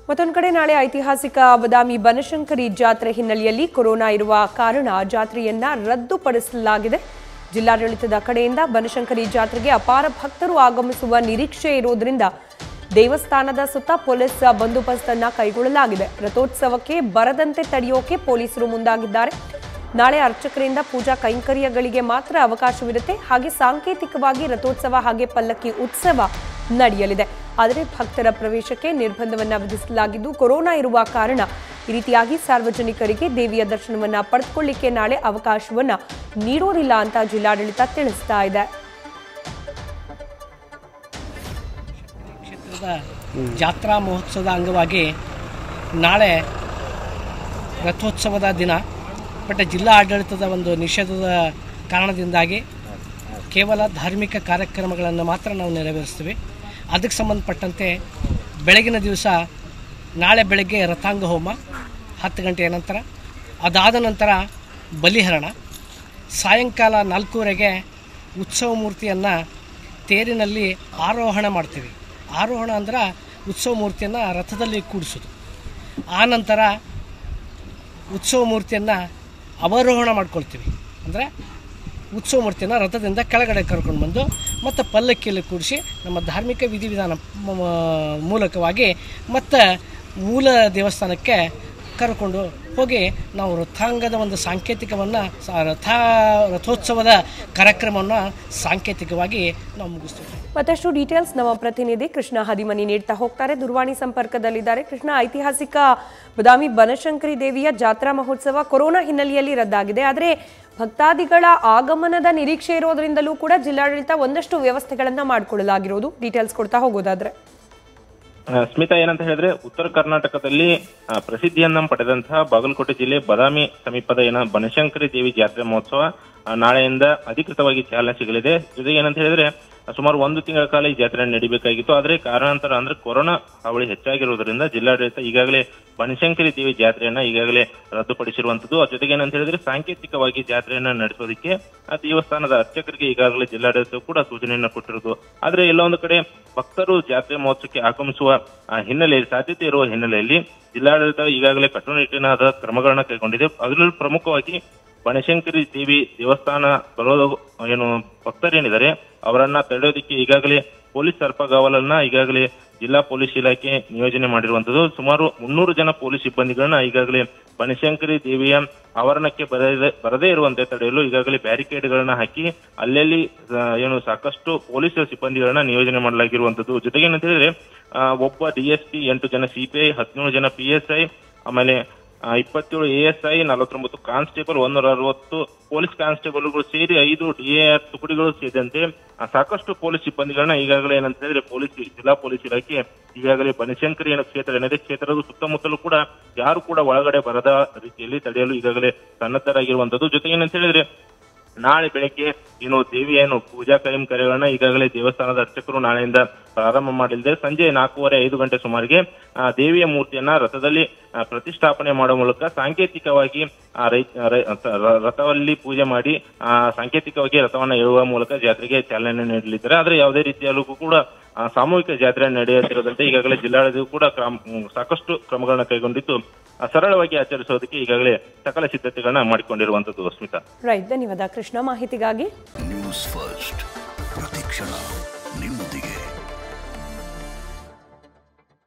ಮತ್ತೊಂದು ಕಡೆ ನಾಳೆ ಐತಿಹಾಸಿಕ ಬದಾಮಿ ಬನಶಂಕರಿ ಜಾತ್ರೆ ಹಿನ್ನೆಲೆಯಲ್ಲಿ ಕೊರೋನಾ ಇರುವ ಕಾರಣ ಜಾತ್ರೆಯನ್ನ ರದ್ದುಪಡಿಸಲಾಗಿದೆ ಜಿಲ್ಲಾಡಳಿತದ ಕಡೆಯಿಂದ ಬನಶಂಕರಿ ಜಾತ್ರೆಗೆ ಅಪಾರ ಭಕ್ತರು ಆಗಮಿಸುವ ನಿರೀಕ್ಷೆ ಇರುವುದರಿಂದ ದೇವಸ್ಥಾನದ ಸುತ್ತ ಪೊಲೀಸ್ ಬಂದೋಬಸ್ತನ್ನ ಕೈಗೊಳ್ಳಲಾಗಿದೆ ರಥೋತ್ಸವಕ್ಕೆ ಬರದಂತೆ ತಡೆಯೋಕೆ ಪೊಲೀಸರು ಮುಂದಾಗಿದ್ದಾರೆ ನಾಳೆ ಅರ್ಚಕರಿಂದ ಪೂಜಾ ಕೈಂಕರ್ಯಗಳಿಗೆ ಮಾತ್ರ ಅವಕಾಶವಿರುತ್ತೆ ಹಾಗೆ ಸಾಂಕೇತಿಕವಾಗಿ ರಥೋತ್ಸವ ಹಾಗೆ ಪಲ್ಲಕ್ಕಿ ಉತ್ಸವ ನಡೆಯಲಿದೆ ಆದರೆ ಭಕ್ತರ ಪ್ರವೇಶಕ್ಕೆ ನಿರ್ಬಂಧವನ್ನ ವಿಧಿಸಲಾಗಿದ್ದು ಕೊರೋನಾ ಇರುವ ಕಾರಣ ಈ ರೀತಿಯಾಗಿ ಸಾರ್ವಜನಿಕರಿಗೆ ದೇವಿಯ ದರ್ಶನವನ್ನ ಪಡೆದುಕೊಳ್ಳಿಕ್ಕೆ ನಾಳೆ ಅವಕಾಶವನ್ನ ನೀಡೋದಿಲ್ಲ ಅಂತ ಜಿಲ್ಲಾಡಳಿತ ತಿಳಿಸ್ತಾ ಇದೆ ಕ್ಷೇತ್ರದ ಜಾತ್ರಾ ಮಹೋತ್ಸವದ ಅಂಗವಾಗಿ ನಾಳೆ ರಥೋತ್ಸವದ ದಿನ ಬಟ್ ಜಿಲ್ಲಾ ಆಡಳಿತದ ಒಂದು ನಿಷೇಧದ ಕಾರಣದಿಂದಾಗಿ ಕೇವಲ ಧಾರ್ಮಿಕ ಕಾರ್ಯಕ್ರಮಗಳನ್ನು ಮಾತ್ರ ನಾವು ನೆರವೇರಿಸ್ತೀವಿ ಅದಕ್ಕೆ ಸಂಬಂಧಪಟ್ಟಂತೆ ಬೆಳಗಿನ ದಿವಸ ನಾಳೆ ಬೆಳಗ್ಗೆ ರಥಾಂಗ ಹೋಮ ಹತ್ತು ಗಂಟೆಯ ನಂತರ ಅದಾದ ನಂತರ ಬಲಿಹರಣ ಸಾಯಂಕಾಲ ನಾಲ್ಕೂವರೆಗೆ ಉತ್ಸವ ಮೂರ್ತಿಯನ್ನು ತೇರಿನಲ್ಲಿ ಆರೋಹಣ ಮಾಡ್ತೀವಿ ಆರೋಹಣ ಅಂದ್ರೆ ಉತ್ಸವ ಮೂರ್ತಿಯನ್ನು ರಥದಲ್ಲಿ ಕೂಡಿಸೋದು ಆ ನಂತರ ಉತ್ಸವ ಮೂರ್ತಿಯನ್ನು ಅವರೋಹಣ ಮಾಡ್ಕೊಳ್ತೀವಿ ಅಂದರೆ ಉತ್ಸವ ಮೂರ್ತಿಯನ್ನು ರಥದಿಂದ ಕೆಳಗಡೆ ಕರ್ಕೊಂಡು ಬಂದು ಮತ್ತು ಪಲ್ಲಕ್ಕಿಯಲ್ಲಿ ಕೂಡಿಸಿ ನಮ್ಮ ಧಾರ್ಮಿಕ ವಿಧಿವಿಧಾನ ಮ- ಮ- ಮೂಲಕವಾಗಿ ಮತ್ತು ಮೂಲ ದೇವಸ್ಥಾನಕ್ಕೆ ಕರ್ಕೊಂಡು ಹೋಗಿ ನಾವು ರಥಾಂಗದ ಒಂದು ಸಾಂಕೇತಿಕವನ್ನು ರಥ ರಥೋತ್ಸವದ ಕಾರ್ಯಕ್ರಮವನ್ನು ಸಾಂಕೇತಿಕವಾಗಿ ನಾವು ಮುಗಿಸ್ತೀವಿ ಮತ್ತಷ್ಟು ಡೀಟೇಲ್ಸ್ ನಮ್ಮ ಪ್ರತಿನಿಧಿ ಕೃಷ್ಣ ಹದಿಮನಿ ನೀಡ್ತಾ ಹೋಗ್ತಾರೆ ದೂರವಾಣಿ ಸಂಪರ್ಕದಲ್ಲಿದ್ದಾರೆ ಕೃಷ್ಣ ಐತಿಹಾಸಿಕ ಬದಾಮಿ ಬನಶಂಕರಿ ದೇವಿಯ ಜಾತ್ರಾ ಮಹೋತ್ಸವ ಕೊರೋನಾ ಹಿನ್ನೆಲೆಯಲ್ಲಿ ರದ್ದಾಗಿದೆ ಆದರೆ ಭಕ್ತಾದಿಗಳ ಆಗಮನದ ನಿರೀಕ್ಷೆ ಇರೋದ್ರಿಂದಲೂ ಕೂಡ ಜಿಲ್ಲಾಡಳಿತ ಒಂದಷ್ಟು ವ್ಯವಸ್ಥೆಗಳನ್ನ ಮಾಡಿಕೊಳ್ಳಲಾಗಿರೋದು ಡೀಟೇಲ್ಸ್ ಕೊಡ್ತಾ ಹೋಗೋದಾದ್ರೆ ಆ, ಸ್ಮಿತಾ ಏನಂತ ಹೇಳಿದ್ರೆ ಉತ್ತರ ಕರ್ನಾಟಕದಲ್ಲಿ ಆ, ಪ್ರಸಿದ್ಧಿಯನ್ನ ಪಡೆದಂತಹ ಬಾಗಲಕೋಟೆ ಜಿಲ್ಲೆ ಬದಾಮಿ ಸಮೀಪದ ಏನ ಬನಶಂಕರಿ ದೇವಿ ಜಾತ್ರೆ ಮಹೋತ್ಸವ ಆ, ನಾಳೆಯಿಂದ ಅಧಿಕೃತವಾಗಿ ಚಾಲನೆ ಸಿಗಲಿದೆ ಜೊತೆಗೆ ಏನಂತ ಹೇಳಿದ್ರೆ ಆ, ಸುಮಾರು ಒಂದು ತಿಂಗಳ ಕಾಲ ಈ ಜಾತ್ರೆ ನಡಿಬೇಕಾಗಿತ್ತು ಆದ್ರೆ ಕಾರಣಾಂತರ ಅಂದ್ರೆ ಕೊರೋನಾ ಹಾವಳಿ ಹೆಚ್ಚಾಗಿರುವುದರಿಂದ ಜಿಲ್ಲಾಡಳಿತ ಈಗಾಗಲೇ ಬನಶಂಕರಿ ದೇವಿ ಜಾತ್ರೆಯನ್ನ ಈಗಾಗಲೇ ರದ್ದುಪಡಿಸಿರುವಂತದ್ದು ಅದ್ರ ಜೊತೆಗೆ ಏನಂತ ಹೇಳಿದ್ರೆ ಸಾಂಕೇತಿಕವಾಗಿ ಜಾತ್ರೆಯನ್ನ ನಡೆಸೋದಕ್ಕೆ ಆ ದೇವಸ್ಥಾನದ ಅರ್ಚಕರಿಗೆ ಈಗಾಗಲೇ ಜಿಲ್ಲಾಡಳಿತ ಕೂಡ ಸೂಚನೆಯನ್ನ ಕೊಟ್ಟಿರೋದು ಆದ್ರೆ ಎಲ್ಲ ಒಂದು ಕಡೆ ಭಕ್ತರು ಜಾತ್ರೆ ಮಹೋತ್ಸವಕ್ಕೆ ಆಗಮಿಸುವ ಆ, ಹಿನ್ನೆಲೆಯಲ್ಲಿ ಸಾಧ್ಯತೆ ಇರುವ ಹಿನ್ನೆಲೆಯಲ್ಲಿ ಜಿಲ್ಲಾಡಳಿತ ಈಗಾಗಲೇ ಕಟ್ಟುನಿಟ್ಟಿನಾದ ಕ್ರಮಗಳನ್ನ ಕೈಗೊಂಡಿದೆ ಅದರಲ್ಲೂ ಪ್ರಮುಖವಾಗಿ ಬನಶಂಕರಿ ದೇವಿ ದೇವಸ್ಥಾನ ಬರೋದು ಏನು ಭಕ್ತರೇನಿದ್ದಾರೆ ಅವರನ್ನ ತಡೆಯೋದಕ್ಕೆ ಈಗಾಗಲೇ ಪೊಲೀಸ್ ಸರ್ಪಗಾವಲನ್ನ ಈಗಾಗಲೇ ಜಿಲ್ಲಾ ಪೊಲೀಸ್ ಇಲಾಖೆ ನಿಯೋಜನೆ ಮಾಡಿರುವಂತದ್ದು ಸುಮಾರು ಮುನ್ನೂರು ಜನ ಪೊಲೀಸ್ ಸಿಬ್ಬಂದಿಗಳನ್ನ ಈಗಾಗಲೇ ಬನಶಂಕರಿ ದೇವಿಯ ಆವರಣಕ್ಕೆ ಬರದೇ ಬರದೇ ಇರುವಂತೆ ತಡೆಯಲು ಈಗಾಗಲೇ ಬ್ಯಾರಿಕೇಡ್ಗಳನ್ನ ಹಾಕಿ ಅಲ್ಲಲ್ಲಿ ಆ, ಏನು ಸಾಕಷ್ಟು ಪೊಲೀಸ್ ಸಿಬ್ಬಂದಿಗಳನ್ನ ನಿಯೋಜನೆ ಮಾಡಲಾಗಿರುವಂತದ್ದು ಜೊತೆಗೆ ಏನಂತ ಹೇಳಿದ್ರೆ ಆ, ಒಬ್ಬ ಡಿಎಸ್ಪಿ ಎಂಟು ಜನ ಸಿಪಿಐ ಹದಿನೇಳು ಜನ ಪಿಎಸ್ಐ ಆಮೇಲೆ ಆ, ಇಪ್ಪತ್ತೇಳು ಎಎಸ್ಐ ನಲವತ್ತೊಂಬತ್ತು ಕಾನ್ಸ್ಟೇಬಲ್ ಒಂದೂರ ಅರವತ್ತು ಪೊಲೀಸ್ ಕಾನ್ಸ್ಟೇಬಲ್ಗಳು ಸೇರಿ ಐದು ಡಿಎಆರ್ ತುಕಡಿಗಳು ಸೇರಿದಂತೆ ಆ, ಸಾಕಷ್ಟು ಪೊಲೀಸ್ ಸಿಬ್ಬಂದಿಗಳನ್ನ ಈಗಾಗಲೇ ಏನಂತ ಹೇಳಿದ್ರೆ ಪೊಲೀಸ್ ಜಿಲ್ಲಾ ಪೊಲೀಸ್ ಇಲಾಖೆ ಈಗಾಗಲೇ ಬನಶಂಕರಿ ಏನೋ ಕ್ಷೇತ್ರ ಏನಿದೆ ಕ್ಷೇತ್ರದ ಸುತ್ತಮುತ್ತಲೂ ಕೂಡ ಯಾರು ಕೂಡ ಒಳಗಡೆ ಬರದ ರೀತಿಯಲ್ಲಿ ತಡೆಯಲು ಈಗಾಗಲೇ ಸನ್ನದ್ಧರಾಗಿರುವಂತದ್ದು ಜೊತೆಗೆ ಏನಂತ ಹೇಳಿದ್ರೆ ನಾಳೆ ಬೆಳಗ್ಗೆ ಏನು ದೇವಿಯ ಏನು ಪೂಜಾ ಕೈಂಕರ್ಯಗಳನ್ನ ಈಗಾಗಲೇ ದೇವಸ್ಥಾನದ ಅರ್ಚಕರು ನಾಳೆಯಿಂದ ಪ್ರಾರಂಭ ಮಾಡಲಿದ್ದಾರೆ ಸಂಜೆ ನಾಲ್ಕೂವರೆ ಐದು ಗಂಟೆ ಸುಮಾರಿಗೆ ಆ, ದೇವಿಯ ಮೂರ್ತಿಯನ್ನ ರಥದಲ್ಲಿ ಆ, ಪ್ರತಿಷ್ಠಾಪನೆ ಮಾಡುವ ಮೂಲಕ ಸಾಂಕೇತಿಕವಾಗಿ ಆ, ರೈ- ರೈ- ರ- ರಥದಲ್ಲಿ ಪೂಜೆ ಮಾಡಿ ಆ, ಸಾಂಕೇತಿಕವಾಗಿ ರಥವನ್ನ ಎಳುವ ಮೂಲಕ ಜಾತ್ರೆಗೆ ಚಾಲನೆ ನೀಡಲಿದ್ದಾರೆ ಆದ್ರೆ ಯಾವುದೇ ರೀತಿಯಲ್ಲೂ ಕೂಡ ಆ, ಸಾಮೂಹಿಕ ಜಾತ್ರೆ ನಡೆಯುತ್ತಿರೋದಂತೆ ಈಗಾಗಲೇ ಜಿಲ್ಲಾಡಳಿತ ಕೂಡ ಕ್ರಮ ಸಾಕಷ್ಟು ಕ್ರಮಗಳನ್ನ ಕೈಗೊಂಡಿದ್ದು ಆ, ಸರಳವಾಗಿ ಆಚರಿಸೋದಕ್ಕೆ ಈಗಾಗಲೇ ಸಕಲ ಸಿದ್ಧತೆಗಳನ್ನ ಮಾಡಿಕೊಂಡಿರುವಂತದ್ದು ಸ್ಮಿತಾ ರೈಟ್ ಧನ್ಯವಾದ ಕೃಷ್ಣ ಮಾಹಿತಿಗಾಗಿ ನ್ಯೂಸ್ ಫಸ್ಟ್ ಪ್ರತಿಕ್ಷಣ ನಿಮ್ಮೊಂದಿಗೆ